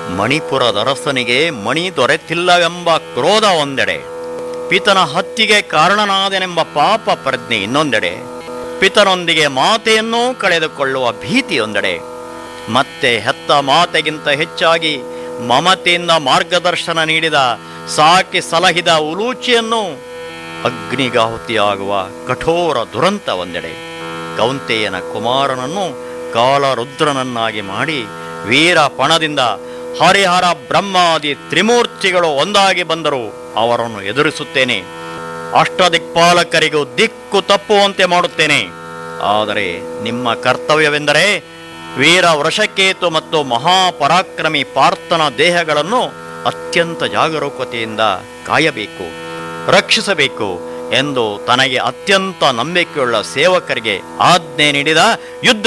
ಮಣಿಪುರದ ಅರಸನಿಗೆ ಮಣಿ ದೊರೆತಿಲ್ಲವೆಂಬ ಕ್ರೋಧ ಒಂದೆಡೆ ಪಿತನ ಹತ್ತಿಗೆ ಕಾರಣನಾದನೆಂಬ ಪಾಪ ಪ್ರಜ್ಞೆ ಇನ್ನೊಂದೆಡೆ ಪಿತನೊಂದಿಗೆ ಮಾತೆಯನ್ನೂ ಕಳೆದುಕೊಳ್ಳುವ ಭೀತಿಯೊಂದೆಡೆ ಮತ್ತೆ ಹೆತ್ತ ಮಾತೆಗಿಂತ ಹೆಚ್ಚಾಗಿ ಮಮತೆಯಿಂದ ಮಾರ್ಗದರ್ಶನ ನೀಡಿದ ಸಾಕಿ ಸಲಹಿದ ಉಲೂಚಿಯನ್ನು ಅಗ್ನಿಗಾಹುತಿಯಾಗುವ ಕಠೋರ ದುರಂತ ಒಂದೆಡೆ ಕೌಂತೆಯನ ಕುಮಾರನನ್ನು ಕಾಲರುದ್ರನನ್ನಾಗಿ ಮಾಡಿ ವೀರ ಪಣದಿಂದ ಹರಿಹರ ಬ್ರಹ್ಮಾದಿ ತ್ರಿಮೂರ್ತಿಗಳು ಒಂದಾಗಿ ಬಂದರು ಅವರನ್ನು ಎದುರಿಸುತ್ತೇನೆ ಅಷ್ಟದಿಕ್ಪಾಲಕರಿಗೂ ದಿಕ್ಕು ತಪ್ಪುವಂತೆ ಮಾಡುತ್ತೇನೆ ಆದರೆ ನಿಮ್ಮ ಕರ್ತವ್ಯವೆಂದರೆ ವೀರ ವೃಷಕೇತು ಮತ್ತು ಮಹಾಪರಾಕ್ರಮಿ ಪಾರ್ಥನ ದೇಹಗಳನ್ನು ಅತ್ಯಂತ ಜಾಗರೂಕತೆಯಿಂದ ಕಾಯಬೇಕು ರಕ್ಷಿಸಬೇಕು ಎಂದು ತನಗೆ ಅತ್ಯಂತ ನಂಬಿಕೆಯುಳ್ಳ ಸೇವಕರಿಗೆ ಆಜ್ಞೆ ನೀಡಿದ ಯುದ್ಧ